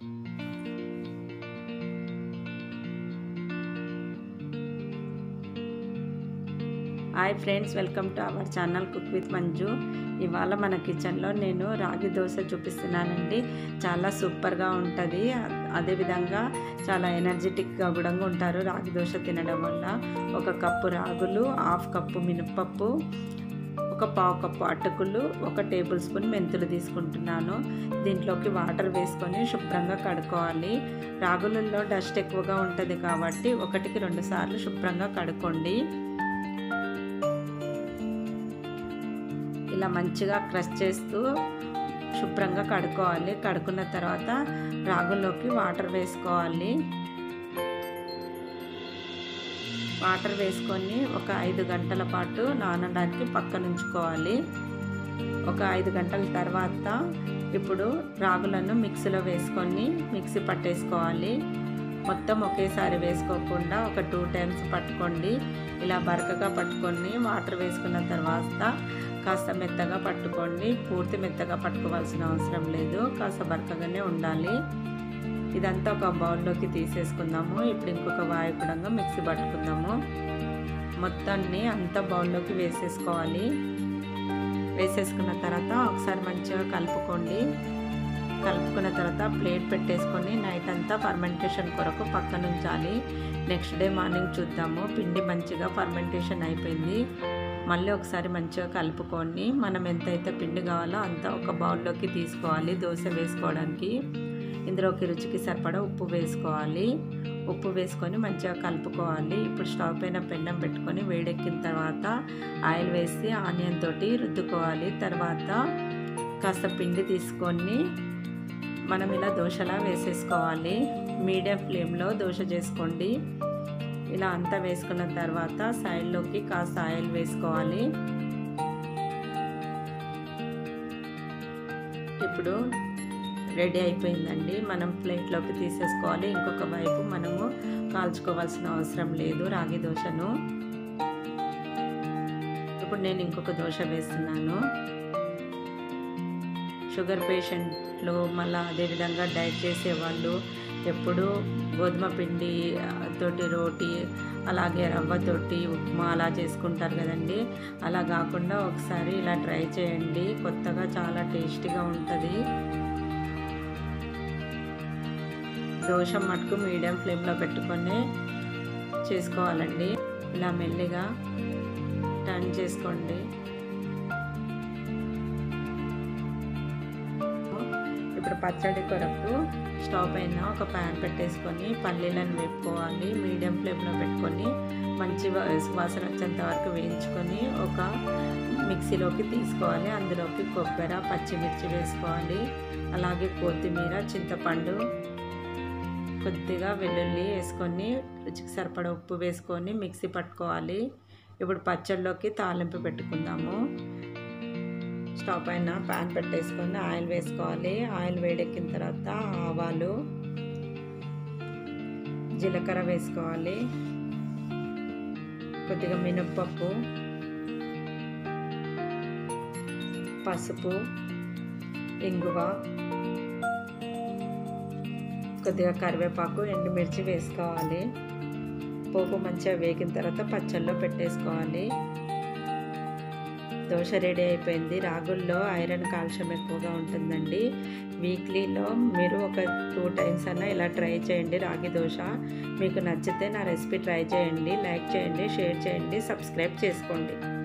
hi friends welcome to our channel cook with Manju ఇవాళ మన కిచెన్లో నేను రాగి దోశ చూపిస్తున్నానండి చాలా సూపర్గా ఉంటుంది అదేవిధంగా చాలా ఎనర్జెటిక్గా కూడా ఉంటారు రాగి దోశ తినడం వల్ల ఒక కప్పు రాగులు హాఫ్ కప్పు మినపప్పు ఒక పావు కప్పు అటుకులు ఒక టేబుల్ స్పూన్ మెంతులు తీసుకుంటున్నాను దీంట్లోకి వాటర్ వేసుకొని శుభ్రంగా కడుక్కోవాలి రాగులలో డస్ట్ ఎక్కువగా ఉంటుంది కాబట్టి ఒకటికి రెండు సార్లు శుభ్రంగా కడుక్కోండి ఇలా మంచిగా క్రష్ చేస్తూ శుభ్రంగా కడుక్కోవాలి కడుక్కున్న తర్వాత రాగుల్లోకి వాటర్ వేసుకోవాలి వాటర్ వేసుకొని ఒక ఐదు గంటల పాటు నానడానికి పక్కన ఉంచుకోవాలి ఒక ఐదు గంటల తర్వాత ఇప్పుడు రాగులను మిక్సీలో వేసుకొని మిక్సీ పట్టేసుకోవాలి మొత్తం ఒకేసారి వేసుకోకుండా ఒక టూ టైమ్స్ పట్టుకోండి ఇలా బరకగా పట్టుకొని వాటర్ వేసుకున్న తర్వాత కాస్త మెత్తగా పట్టుకోండి పూర్తి మెత్తగా పట్టుకోవాల్సిన అవసరం లేదు కాస్త బరకగానే ఉండాలి ఇదంతా ఒక బౌల్లోకి తీసేసుకుందాము ఇప్పుడు ఇంకొక వాయుకుడంగా మిక్సీ పట్టుకుందాము మొత్తాన్ని అంతా బౌల్లోకి వేసేసుకోవాలి వేసేసుకున్న తర్వాత ఒకసారి మంచిగా కలుపుకోండి కలుపుకున్న తర్వాత ప్లేట్ పెట్టేసుకొని నైట్ అంతా ఫర్మెంటేషన్ కొరకు పక్కన ఉంచాలి నెక్స్ట్ డే మార్నింగ్ చూద్దాము పిండి మంచిగా ఫర్మెంటేషన్ అయిపోయింది మళ్ళీ ఒకసారి మంచిగా కలుపుకొని మనం ఎంతైతే పిండి కావాలో అంత ఒక బౌల్లోకి తీసుకోవాలి దోశ వేసుకోవడానికి ఇందులోకి రుచికి సరిపడా ఉప్పు వేసుకోవాలి ఉప్పు వేసుకొని మంచిగా కలుపుకోవాలి ఇప్పుడు స్టవ్ పైన పెన్నం పెట్టుకొని వేడెక్కిన తర్వాత ఆయిల్ వేసి ఆనియన్ తోటి రుద్దుకోవాలి తర్వాత కాస్త పిండి తీసుకొని మనం ఇలా దోశలా వేసేసుకోవాలి మీడియం ఫ్లేమ్లో దోశ చేసుకోండి ఇలా అంతా వేసుకున్న తర్వాత సైడ్లోకి కాస్త ఆయిల్ వేసుకోవాలి ఇప్పుడు రెడీ అయిపోయిందండి మనం ప్లేట్లోకి తీసేసుకోవాలి ఇంకొక వైపు మనము కాల్చుకోవాల్సిన అవసరం లేదు రాగి దోశను ఇప్పుడు నేను ఇంకొక దోశ వేస్తున్నాను షుగర్ పేషెంట్లు మళ్ళీ అదేవిధంగా డైట్ చేసేవాళ్ళు ఎప్పుడు గోధుమ పిండి తోటి రోటీ అలాగే రవ్వతోటి ఉప్మా అలా చేసుకుంటారు కదండి అలా కాకుండా ఒకసారి ఇలా ట్రై చేయండి కొత్తగా చాలా టేస్టీగా ఉంటుంది దోశ మటుకు మీడియం ఫ్లేమ్లో పెట్టుకొని చేసుకోవాలండి ఇలా మెల్లిగా టర్న్ చేసుకోండి ఇప్పుడు పచ్చడి కొరకు స్టవ్ పైన ఒక ప్యాన్ పెట్టేసుకొని పల్లీలను వేపుకోవాలి మీడియం ఫ్లేమ్లో పెట్టుకొని మంచి వాసన వచ్చేంత వరకు వేయించుకొని ఒక మిక్సీలోకి తీసుకోవాలి అందులోకి కొబ్బరి పచ్చిమిర్చి వేసుకోవాలి అలాగే కొత్తిమీర చింతపండు కొద్దిగా వెల్లుల్లి వేసుకొని రుచికి సరిపడా ఉప్పు వేసుకొని మిక్సీ పట్టుకోవాలి ఇప్పుడు పచ్చడిలోకి తాలింపు పెట్టుకుందాము స్టవ్ పైన ప్యాన్ పెట్టేసుకొని ఆయిల్ వేసుకోవాలి ఆయిల్ వేడెక్కిన తర్వాత ఆవాలు జీలకర్ర వేసుకోవాలి కొద్దిగా మినప్పప్పు పసుపు ఇంగువ కొద్దిగా కరివేపాకు ఎండుమిర్చి వేసుకోవాలి పోపు మంచిగా వేగిన తర్వాత పచ్చళ్ళలో పెట్టేసుకోవాలి దోశ రెడీ అయిపోయింది రాగుల్లో ఐరన్ కాల్షియం ఎక్కువగా ఉంటుందండి వీక్లీలో మీరు ఒక టూ టైమ్స్ అన్నా ఇలా ట్రై చేయండి రాగి దోశ మీకు నచ్చితే నా రెసిపీ ట్రై చేయండి లైక్ చేయండి షేర్ చేయండి సబ్స్క్రైబ్ చేసుకోండి